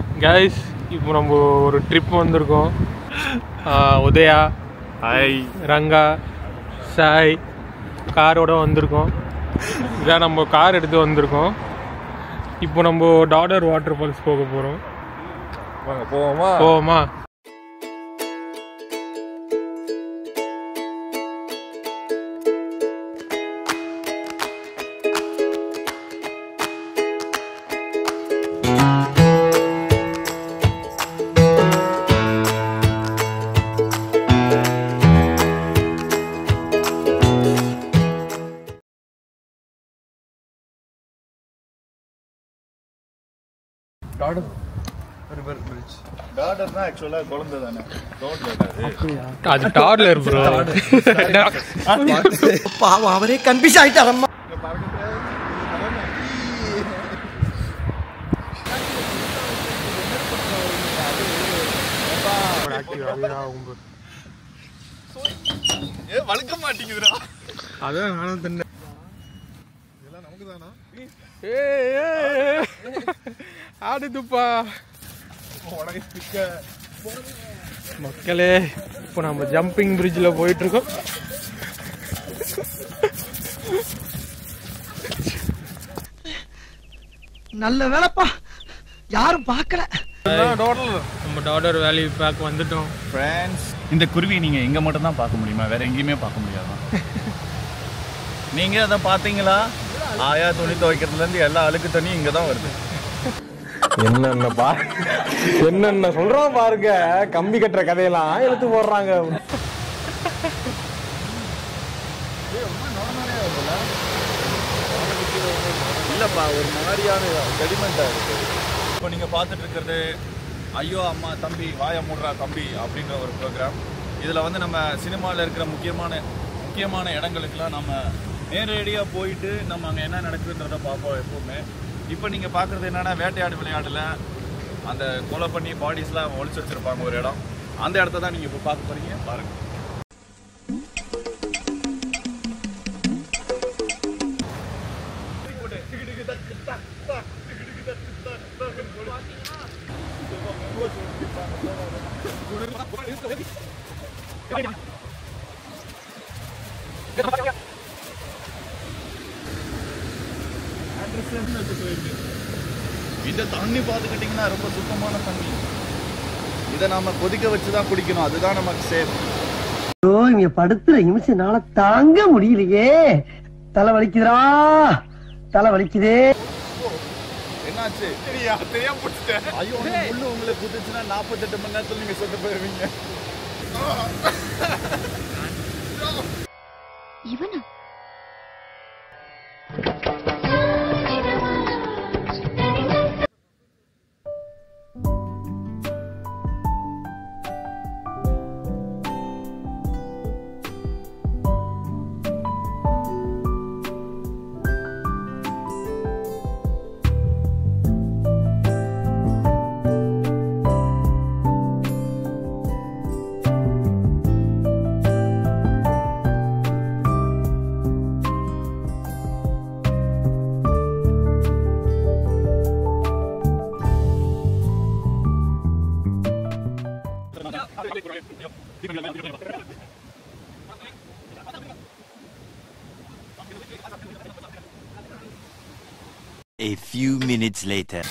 Guys இப்போ நம்ம ஒரு ட்ரிப் வந்திருக்கோம் ஆஹ் உதயா ஹாய் ரங்கா சாய் காரோட வந்திருக்கோம் இதான் நம்ம கார் எடுத்து வந்திருக்கோம் இப்போ நம்ம டாடர் வாட்டர் ஃபால்ஸ் போக போகிறோம் வாங்க போவோமா போவோமா டாடர் ரிவர் பிரிட்ஜ் டாடர்னா ஆக்சுவலா குழந்தை தானே ரோட்ல அது டார்லர் ப்ரோ பாவம் அவரே கன்ஃபியூஸ் ஆயிட்டாரம்மா ஏ வழுக்க மாட்டேங்குதுடா அதான் நானும் தண்ணேன் இதெல்லாம் நமக்கு தானா ஆடுதுப்பா உடனே மக்களே இப்போ நம்ம ஜம்பிங் பிரிட்ஜில் போயிட்டு இருக்கோம் நல்ல வேலைப்பா யாரும் பார்க்கல நம்ம டாடர் வேலி பேக் வந்துட்டோம் ஃப்ரெண்ட்ஸ் இந்த குருவி நீங்க இங்க மட்டும் தான் பார்க்க முடியுமா வேற எங்கேயுமே பார்க்க முடியாதா நீங்க அதை பாத்தீங்களா ஆயா துணி துவைக்கிறதுல இருந்து எல்லா அழுக்கு தண்ணி இங்க தான் வருது என்னென்ன பா என்னென்ன சொல்றோம் பாருங்க கம்பி கட்டுற கதையெல்லாம் எடுத்து போடுறாங்க இல்லப்பா ஒரு மாதிரியான செடிமெண்டா இருக்கு இப்போ நீங்க பார்த்துட்டு இருக்கிறது ஐயோ அம்மா தம்பி வாய மூடுறா தம்பி அப்படின்ற ஒரு ப்ரோக்ராம் இதுல வந்து நம்ம சினிமாவில் இருக்கிற முக்கியமான முக்கியமான இடங்களுக்கெல்லாம் நம்ம நேரடியாக போயிட்டு நம்ம அங்கே என்ன நடக்குதுன்றத பார்ப்போம் எப்பவுமே இப்போ நீங்க பார்க்குறது என்னன்னா வேட்டையாடு விளையாடுல அந்த கொலை பண்ணி பாடிஸ்லாம் ஒழிச்சு வச்சிருப்பாங்க ஒரு இடம் அந்த இடத்த தான் நீங்க இப்போ பார்க்க போறீங்க பாருங்க இந்த தண்ணி பார்த்துக்கிட்டிங்கன்னா ரொம்ப சுத்தமான தண்ணி இதை நாம கொதிக்க வச்சு தான் குடிக்கணும் அதுதான் நமக்கு சேஃப் ஐயோ இங்க படுத்துற நிமிஷம்னால தாங்க முடியலையே தலை வலிக்குதுடா தலை வலிக்குதே என்னாச்சு தெரியா தெரியாம பிடிச்சிட்டேன் ஐயோ அந்த முள்ளு உங்களை குத்துச்சுன்னா நாற்பத்தெட்டு மணி நேரத்துல நீங்க செத்து போயிருவீங்க இவனா A few minutes later.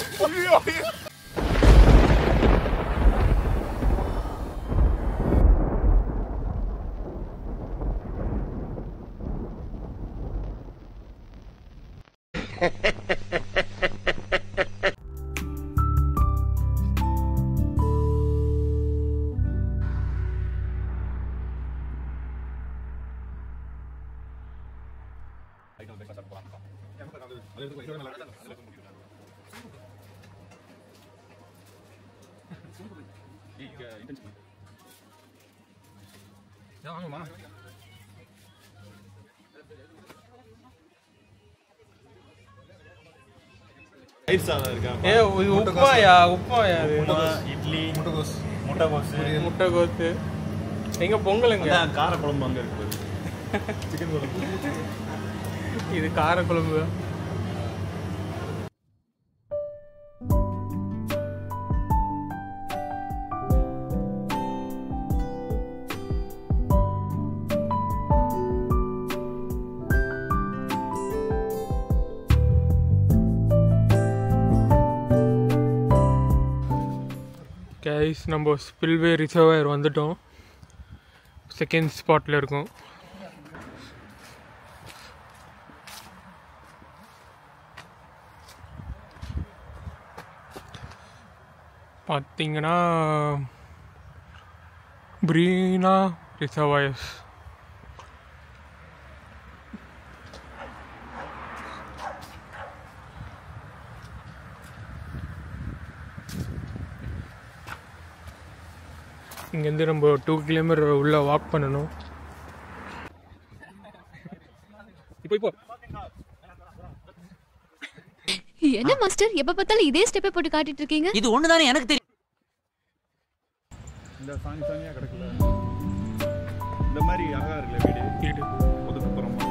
தயிர் சாதம் இருக்கா ஏ இது உப்புமாயா உப்புமாயா அது இட்லி முட்டைகோஸ் முட்டைகோஸ் முட்டை கோத்து எங்க பொங்கலுங்க கார குழம்பு அங்க இருக்கு இது காரக்குழம்பு கைஸ் நம்ம ஸ்பில்வே ரிசர்வாயர் வந்துட்டோம் செகண்ட் ஸ்பாட்டில் இருக்கோம் பார்த்தீங்கன்னா ப்ரீனா ரிசர்வாயர்ஸ் இங்கேருந்து நம்ம டூ கிலோமீட்டர் உள்ள வாக் பண்ணணும் இப்போ இப்போ என்ன மாஸ்டர் எப்ப பார்த்தாலும் இதே ஸ்டெப்பை போட்டு காட்டிட்டு இருக்கீங்க இது ஒண்ணுதானே எனக்கு தெரியும் இந்த சாணி சாணியாக கிடக்கல இந்த மாதிரி அழகா இருக்குல்ல வீடு வீடு ஒதுக்குப்புறமா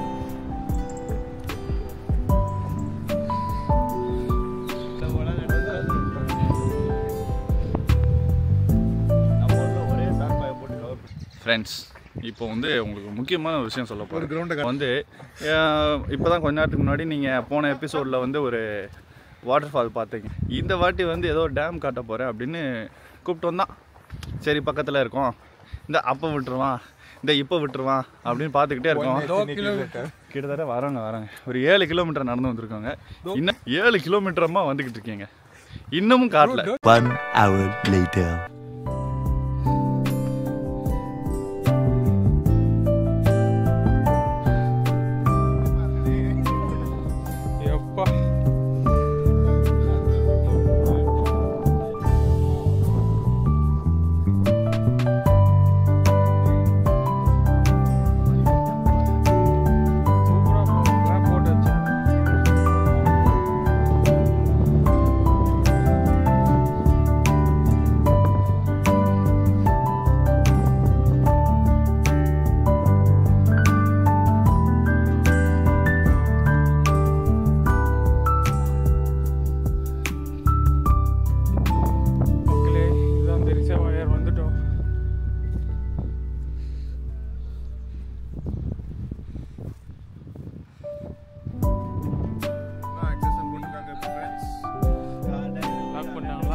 ஃப்ரெண்ட்ஸ் இப்போ வந்து உங்களுக்கு முக்கியமான ஒரு விஷயம் சொல்ல போகிறேன் கிரவுண்டை வந்து இப்போ தான் கொஞ்ச நேரத்துக்கு முன்னாடி நீங்கள் போன எபிசோடில் வந்து ஒரு வாட்டர் ஃபால் பார்த்தீங்க இந்த வாட்டி வந்து ஏதோ டேம் காட்ட போகிறேன் அப்படின்னு கூப்பிட்டு வந்தான் சரி பக்கத்தில் இருக்கோம் இந்த அப்போ விட்டுருவான் இந்த இப்போ விட்டுருவான் அப்படின்னு பார்த்துக்கிட்டே இருக்கோம் கிட்டத்தட்ட வராங்க வராங்க ஒரு ஏழு கிலோமீட்டர் நடந்து வந்திருக்காங்க இன்னும் ஏழு கிலோமீட்டரமாக வந்துக்கிட்டு இருக்கீங்க இன்னமும் காட்டல One hour later. எப்பா சூப்பரா போட்டு வச்சேன் மக்களே இதுதான் அந்த ரிசர்வாயர் வந்துட்டோம் லாக் பண்ணாங்களா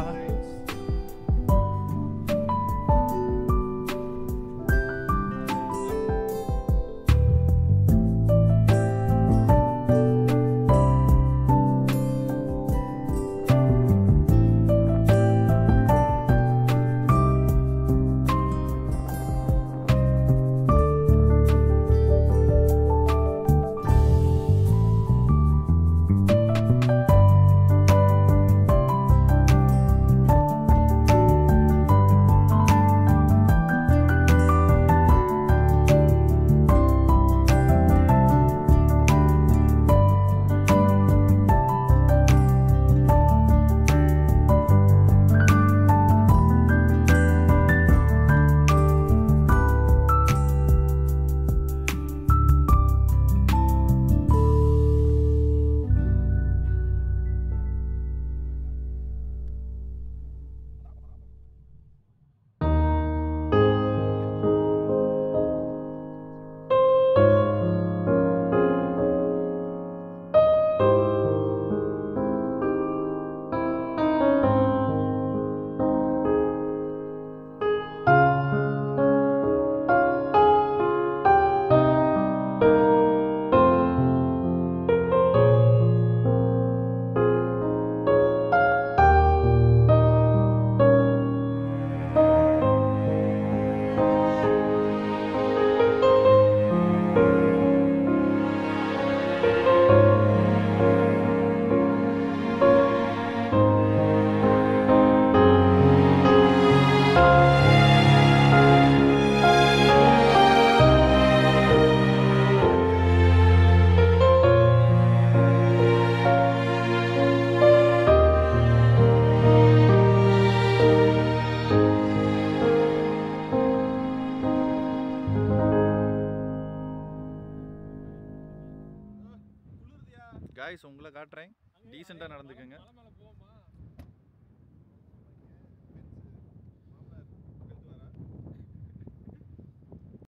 காய்ஸ் உங்களை காட்டுறேன் டீசெண்டாக நடந்துக்கங்க